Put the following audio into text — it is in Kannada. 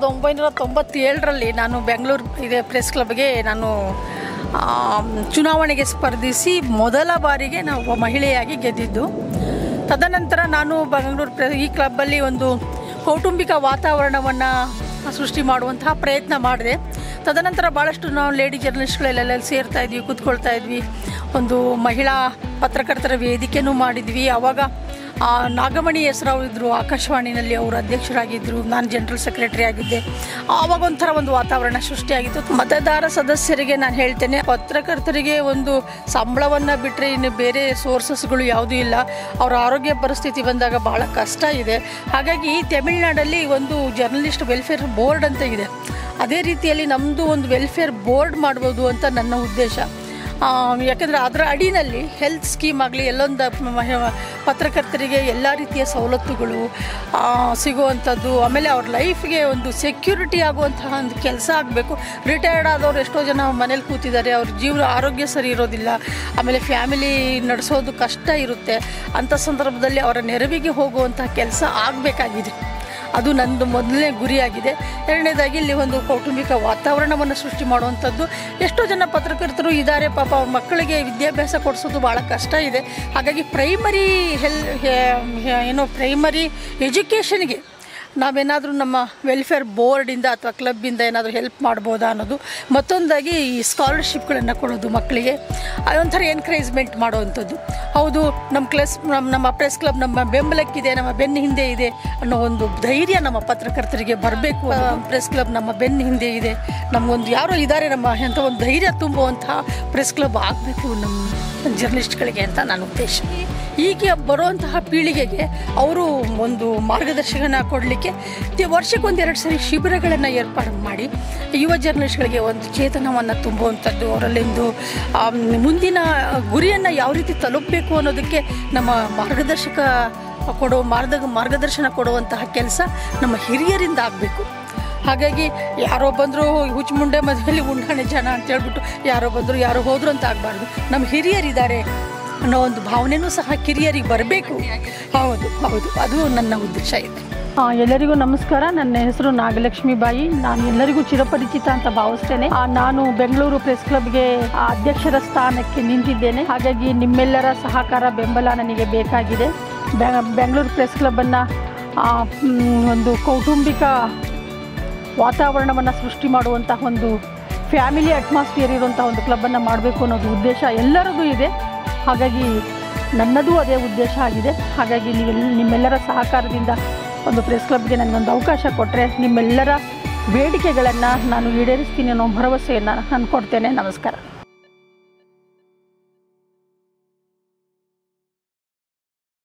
ಸಾವಿರದ ಒಂಬೈನೂರ ತೊಂಬತ್ತೇಳರಲ್ಲಿ ನಾನು ಬೆಂಗಳೂರು ಇದೆ ಪ್ರೆಸ್ ಕ್ಲಬ್ಗೆ ನಾನು ಆ, ಚುನಾವಣೆಗೆ ಸ್ಪರ್ಧಿಸಿ ಮೊದಲ ಬಾರಿಗೆ ನಾವು ಒಬ್ಬ ಮಹಿಳೆಯಾಗಿ ಗೆದ್ದಿದ್ದು ತದನಂತರ ನಾನು ಬೆಂಗಳೂರು ಪ್ರೆ ಈ ಕ್ಲಬ್ಬಲ್ಲಿ ಒಂದು ಕೌಟುಂಬಿಕ ವಾತಾವರಣವನ್ನು ಸೃಷ್ಟಿ ಮಾಡುವಂತಹ ಪ್ರಯತ್ನ ಮಾಡಿದೆ ತದನಂತರ ಭಾಳಷ್ಟು ನಾವು ಲೇಡಿ ಜರ್ನಲಿಸ್ಟ್ಗಳೆಲ್ಲ ಸೇರ್ತಾ ಇದ್ವಿ ಕೂತ್ಕೊಳ್ತಾ ಇದ್ವಿ ಒಂದು ಮಹಿಳಾ ಪತ್ರಕರ್ತರ ವೇದಿಕೆನೂ ಮಾಡಿದ್ವಿ ಆವಾಗ ಆ, ನಾಗಮಣಿ ಹೆಸರಾವ್ ಇದ್ದರು ಆಕಾಶವಾಣಿನಲ್ಲಿ ಅವರು ಅಧ್ಯಕ್ಷರಾಗಿದ್ದರು ನಾನು ಜನರಲ್ ಸೆಕ್ರೆಟರಿ ಆಗಿದ್ದೆ ಆವಾಗ ಒಂಥರ ಒಂದು ವಾತಾವರಣ ಸೃಷ್ಟಿಯಾಗಿತ್ತು ಮತದಾರ ಸದಸ್ಯರಿಗೆ ನಾನು ಹೇಳ್ತೇನೆ ಪತ್ರಕರ್ತರಿಗೆ ಒಂದು ಸಂಬಳವನ್ನು ಬಿಟ್ಟರೆ ಇನ್ನು ಬೇರೆ ಸೋರ್ಸಸ್ಗಳು ಯಾವುದೂ ಇಲ್ಲ ಅವರ ಆರೋಗ್ಯ ಪರಿಸ್ಥಿತಿ ಬಂದಾಗ ಭಾಳ ಕಷ್ಟ ಇದೆ ಹಾಗಾಗಿ ತಮಿಳ್ನಾಡಲ್ಲಿ ಒಂದು ಜರ್ನಲಿಸ್ಟ್ ವೆಲ್ಫೇರ್ ಬೋರ್ಡ್ ಅಂತ ಇದೆ ಅದೇ ರೀತಿಯಲ್ಲಿ ನಮ್ಮದು ಒಂದು ವೆಲ್ಫೇರ್ ಬೋರ್ಡ್ ಮಾಡ್ಬೋದು ಅಂತ ನನ್ನ ಉದ್ದೇಶ ಆ, ಯಾಕಂದರೆ ಅದರ ಅಡಿನಲ್ಲಿ ಹೆಲ್ತ್ ಸ್ಕೀಮ್ ಆಗಲಿ ಎಲ್ಲೊಂದು ಮ- ಪತ್ರಕರ್ತರಿಗೆ ಎಲ್ಲ ರೀತಿಯ ಸವಲತ್ತುಗಳು ಆ, ಸಿಗುವಂಥದ್ದು ಆಮೇಲೆ ಅವ್ರ ಲೈಫ್ಗೆ ಒಂದು ಸೆಕ್ಯೂರಿಟಿ ಆಗುವಂತಹ ಒಂದು ಕೆಲಸ ಆಗಬೇಕು ರಿಟೈರ್ಡ್ ಆದವ್ರು ಎಷ್ಟೋ ಜನ ಮನೇಲಿ ಕೂತಿದ್ದಾರೆ ಅವ್ರ ಜೀವನ ಆರೋಗ್ಯ ಸರಿ ಇರೋದಿಲ್ಲ ಆಮೇಲೆ ಫ್ಯಾಮಿಲಿ ನಡೆಸೋದು ಕಷ್ಟ ಇರುತ್ತೆ ಅಂಥ ಸಂದರ್ಭದಲ್ಲಿ ಅವರ ನೆರವಿಗೆ ಹೋಗುವಂತಹ ಕೆಲಸ ಆಗಬೇಕಾಗಿದೆ ಅದು ನಂದು ಮೊದಲನೇ ಗುರಿಯಾಗಿದೆ ಎರಡನೇದಾಗಿ ಇಲ್ಲಿ ಒಂದು ಕೌಟುಂಬಿಕ ವಾತಾವರಣವನ್ನು ಸೃಷ್ಟಿ ಮಾಡುವಂಥದ್ದು ಎಷ್ಟೋ ಜನ ಪತ್ರಕರ್ತರು ಇದ್ದಾರೆ ಪಾಪ ಅವ್ರ ಮಕ್ಕಳಿಗೆ ವಿದ್ಯಾಭ್ಯಾಸ ಕೊಡಿಸೋದು ಭಾಳ ಕಷ್ಟ ಇದೆ ಹಾಗಾಗಿ ಪ್ರೈಮರಿ ಹೆಲ್ ಏನೋ ಪ್ರೈಮರಿ ಎಜುಕೇಷನ್ಗೆ ನಾವೇನಾದರೂ ನಮ್ಮ ವೆಲ್ಫೇರ್ ಬೋರ್ಡಿಂದ ಅಥವಾ ಕ್ಲಬ್ಬಿಂದ ಏನಾದರೂ ಹೆಲ್ಪ್ ಮಾಡ್ಬೋದಾ ಅನ್ನೋದು ಮತ್ತೊಂದಾಗಿ ಈ ಸ್ಕಾಲರ್ಶಿಪ್ಗಳನ್ನು ಕೊಡೋದು ಮಕ್ಕಳಿಗೆ ಅದೊಂಥರ ಎನ್ಕರೇಜ್ಮೆಂಟ್ ಮಾಡೋವಂಥದ್ದು ಹೌದು ನಮ್ಮ ಕ್ಲಸ್ ನಮ್ಮ ನಮ್ಮ ಪ್ರೆಸ್ ಕ್ಲಬ್ ನಮ್ಮ ಬೆಂಬಲಕ್ಕಿದೆ ನಮ್ಮ ಬೆನ್ನ ಹಿಂದೆ ಇದೆ ಅನ್ನೋ ಒಂದು ಧೈರ್ಯ ನಮ್ಮ ಪತ್ರಕರ್ತರಿಗೆ ಬರಬೇಕು ಪ್ರೆಸ್ ಕ್ಲಬ್ ನಮ್ಮ ಬೆನ್ನ ಹಿಂದೆ ಇದೆ ನಮಗೊಂದು ಯಾರೋ ಇದ್ದಾರೆ ನಮ್ಮ ಅಂತ ಒಂದು ಧೈರ್ಯ ತುಂಬುವಂತಹ ಪ್ರೆಸ್ ಕ್ಲಬ್ ಆಗಬೇಕು ನಮ್ಮ ಜರ್ನಲಿಸ್ಟ್ಗಳಿಗೆ ಅಂತ ನನ್ನ ಉದ್ದೇಶ ಈಗ ಬರುವಂತಹ ಪೀಳಿಗೆಗೆ ಅವರು ಒಂದು ಮಾರ್ಗದರ್ಶನ ಕೊಡಲಿಕ್ಕೆ ವರ್ಷಕ್ಕೆ ಒಂದೆರಡು ಸರಿ ಶಿಬಿರಗಳನ್ನು ಏರ್ಪಾಡು ಮಾಡಿ ಯುವ ಜರ್ನಲಿಸ್ಟ್ಗಳಿಗೆ ಒಂದು ಚೇತನವನ್ನು ತುಂಬುವಂಥದ್ದು ಅವರಲ್ಲಿಂದು ಆ, ಮುಂದಿನ ಗುರಿಯನ್ನು ಯಾವ ರೀತಿ ತಲುಪಬೇಕು ಅನ್ನೋದಕ್ಕೆ ನಮ್ಮ ಮಾರ್ಗದರ್ಶಕ ಕೊಡೋ ಮಾರ್ಗ ಮಾರ್ಗದರ್ಶನ ಕೊಡುವಂತಹ ಕೆಲಸ ನಮ್ಮ ಹಿರಿಯರಿಂದ ಆಗಬೇಕು ಹಾಗಾಗಿ ಯಾರೋ ಬಂದರು ಹುಚ್ಚುಮುಂಡೆ ಮದುವೆಯಲ್ಲಿ ಉಂಡಾಣೆ ಜನ ಅಂತ ಹೇಳ್ಬಿಟ್ಟು ಯಾರೋ ಬಂದರು ಯಾರೋ ಹೋದ್ರು ಅಂತ ಆಗಬಾರ್ದು ನಮ್ಮ ಹಿರಿಯರಿದ್ದಾರೆ ಅನ್ನೋ ಒಂದು ಭಾವನೆನೂ ಸಹ ಕಿರಿಯರಿಗೆ ಬರಬೇಕು ಹೌದು ಹೌದು ಅದು ನನ್ನ ಉದ್ದೇಶ ಇದೆ ಆ, ಎಲ್ಲರಿಗೂ ನಮಸ್ಕಾರ ನನ್ನ ಹೆಸರು ನಾಗಲಕ್ಷ್ಮಿ ಬಾಯಿ ನಾನು ಎಲ್ಲರಿಗೂ ಚಿರಪರಿಚಿತ ಅಂತ ಭಾವಿಸ್ತೇನೆ ಆ, ನಾನು ಬೆಂಗಳೂರು ಪ್ರೆಸ್ ಕ್ಲಬ್ಗೆ ಆ, ಅಧ್ಯಕ್ಷರ ಸ್ಥಾನಕ್ಕೆ ನಿಂತಿದ್ದೇನೆ ಹಾಗಾಗಿ ನಿಮ್ಮೆಲ್ಲರ ಸಹಕಾರ ಬೆಂಬಲ ನನಗೆ ಬೇಕಾಗಿದೆ ಬೆ- ಬೆಂಗಳೂರು ಪ್ರೆಸ್ ಕ್ಲಬ್ಬನ್ನು ಒಂದು ಕೌಟುಂಬಿಕ ವಾತಾವರಣವನ್ನು ಸೃಷ್ಟಿ ಮಾಡುವಂತಹ ಒಂದು ಫ್ಯಾಮಿಲಿ ಅಟ್ಮಾಸ್ಫಿಯರ್ ಇರುವಂಥ ಒಂದು ಕ್ಲಬ್ಬನ್ನು ಮಾಡಬೇಕು ಅನ್ನೋದು ಉದ್ದೇಶ ಎಲ್ಲರದ್ದು ಇದೆ ಹಾಗಾಗಿ ನನ್ನದು ಅದೇ ಉದ್ದೇಶ ಆಗಿದೆ ಹಾಗಾಗಿ ನೀವೆಲ್ಲ ನಿಮ್ಮೆಲ್ಲರ ಸಹಕಾರದಿಂದ ಒಂದು ಪ್ರೆಸ್ ಕ್ಲಬ್ಗೆ ನನಗೊಂದು ಅವಕಾಶ ಕೊಟ್ಟರೆ ನಿಮ್ಮೆಲ್ಲರ ಬೇಡಿಕೆಗಳನ್ನು ನಾನು ಈಡೇರಿಸ್ತೀನಿ ಅನ್ನೋ ಭರವಸೆಯನ್ನು ನಾನು ಕೊಡ್ತೇನೆ ನಮಸ್ಕಾರ